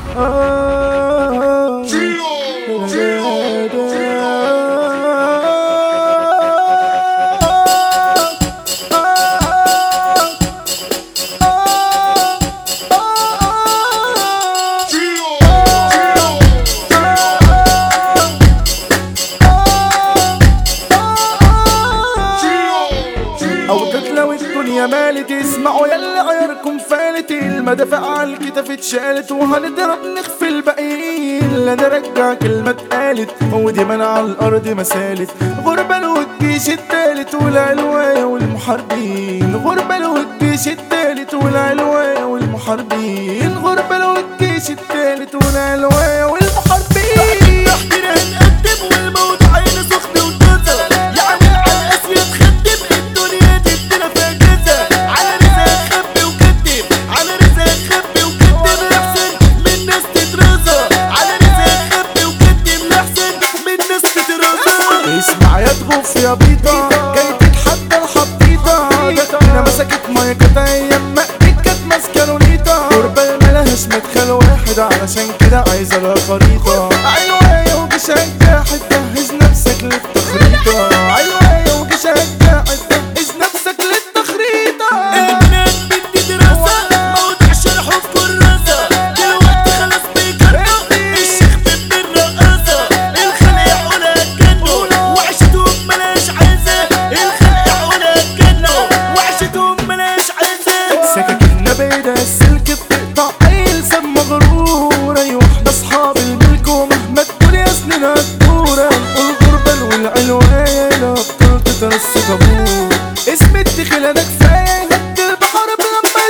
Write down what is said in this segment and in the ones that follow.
أوقات لو الدنيا مالت اسمعوا يلا عياركم فالت المدافع على الكتاف اتشالت وهنضرب نخفي الباقيين لا نرجع كلمة اتقالت ودي من على الأرض ما سالت غربة لو الجيش التالت والعلواية والمحاربين غربة لو الجيش التالت والعلواية والمحاربين غربة لو الجيش التالت والعلواية والمحاربين تحتنا هنقدم والموت عين سخن وتوزة يعني على اسيا تخدم الدنيا دي ادينا فيها جزة على رزق خبي وكدب على رزق خبي وكدب احسن من ناس تترزق على رزق خبي وكدب احسن من ناس تترزق اسمع يا تغف يا بيضة جاي تتحدى الحطيطة جاتنا مسكت مايكات ايام ما ايدك كانت ماسكة لوليتا غربة ملهاش مدخل واحد علشان كده عايزة لها خريطة ايوه وجيش هتجاحد جهز نفسك للتخريطة ايوه وجيش هتجاحد جهز نفسك للتخريطة البنات بدي دراسة موضع شرحه في كراسة دلوقتي خلاص بيكرر الشيخ ابن الرقاصة الخلق يقولها كنو وعشتهم ملاش عزة الخلق يقولها كنو وعشتهم ملاش عزة سكك النبي ده السلك بتقطع اي لسان مغرور اي واحدة اصحاب الملك ومهما الدنيا سنين هتدور الغربة والعلواية لا بطل تترس طابور اسم الدخل ده كفاية يهد البحر لما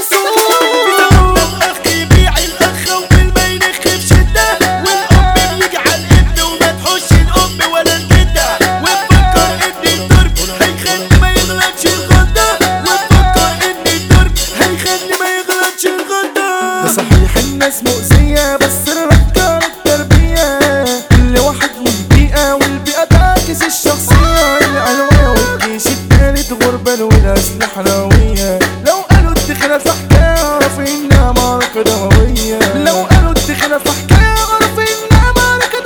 يسوق الاخ يبيع الاخ والما ينخ في شده والام بيجي على الابن وما تحوش الام ولا الجده وتفكر ان الضرب هيخلي ما يغلطش الغلطه وتفكر ان الضرب هيخلي ما يغلطش ده الغلطه صحيح الناس مؤذية بس الرجالة التربية كل واحد له بيئة والبيئة تعكس الشخصية العلوية والجيش التالت غربة والأسلحة نووية لو قالوا الدخلة في حكاية اعرف إنها معركة دموية لو قالوا الدخلة في حكاية اعرف إنها معركة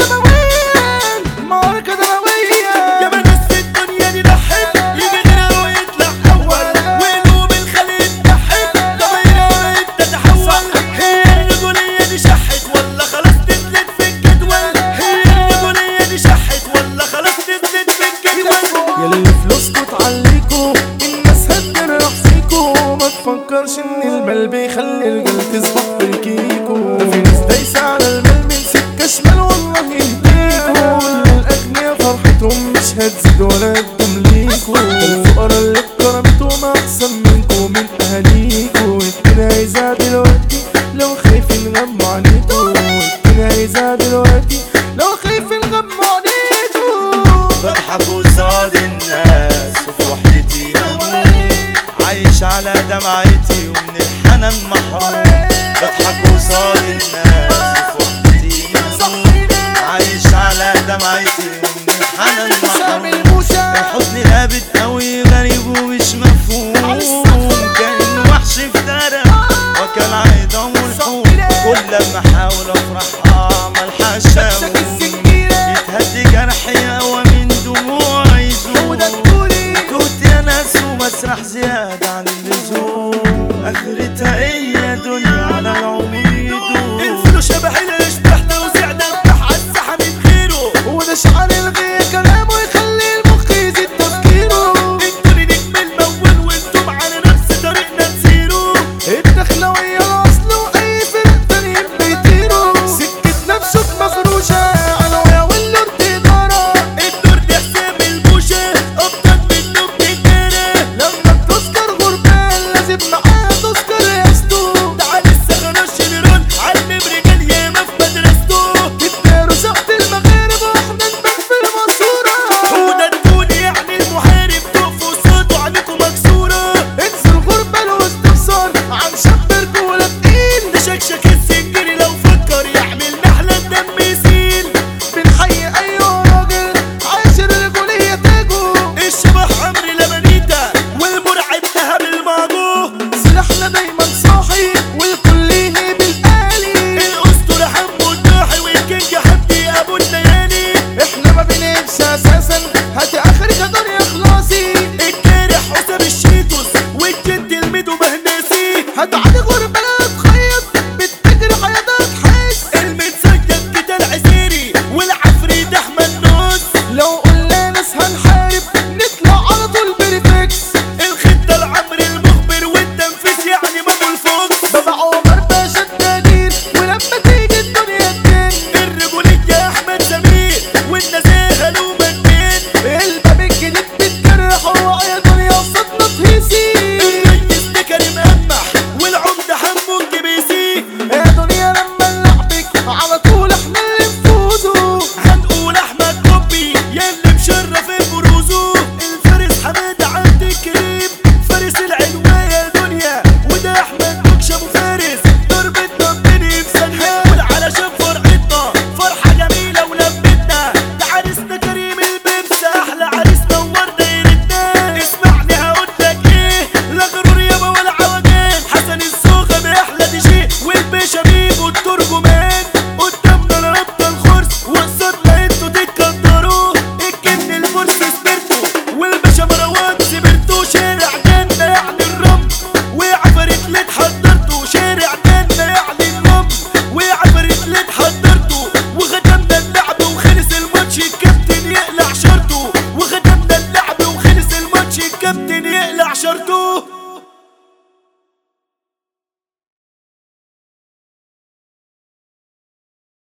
دموية معركة يا دموية ناس في الدنيا دي ضحك يجي غيرها ويطلع اول وقلوب الخليج ضحك ضميرها تتحول هي الرجولية دي شحت ولا خلاص تثبت في الجدول هي الرجولية دي شحت ولا خلاص تثبت في الجدول يلي فلوسكوا تعليكوا الناس هتجرح فيكوا ما تفكرش ان المال بيخلي الجل تصبح في الكيكو ده في ناس دايسة على المال من سكة شمال والله يهديكوا الاغنياء فرحتهم مش هتزيد ولا تدوم ليكوا الفقراء اللي اتكرمتهم احسن منكوا من اهاليكوا الدنيا عايزة دلوقتي لو خايفين غموا عليكوا الدنيا عايزة دلوقتي لو خايفين غموا عليكوا بضحك قصاد الناس وفي وحدتي بموت عايش على دمعتي ومن الحنان محروم بضحك قصاد الناس وفي وحدتي بموت عايش على دمعتي ومن الحنان محروم الحزن لابد قوي غريب ومش مفهوم كان وحش افترى وكان عيدان والحوم كل ما احاول افرح اعمل حشاوي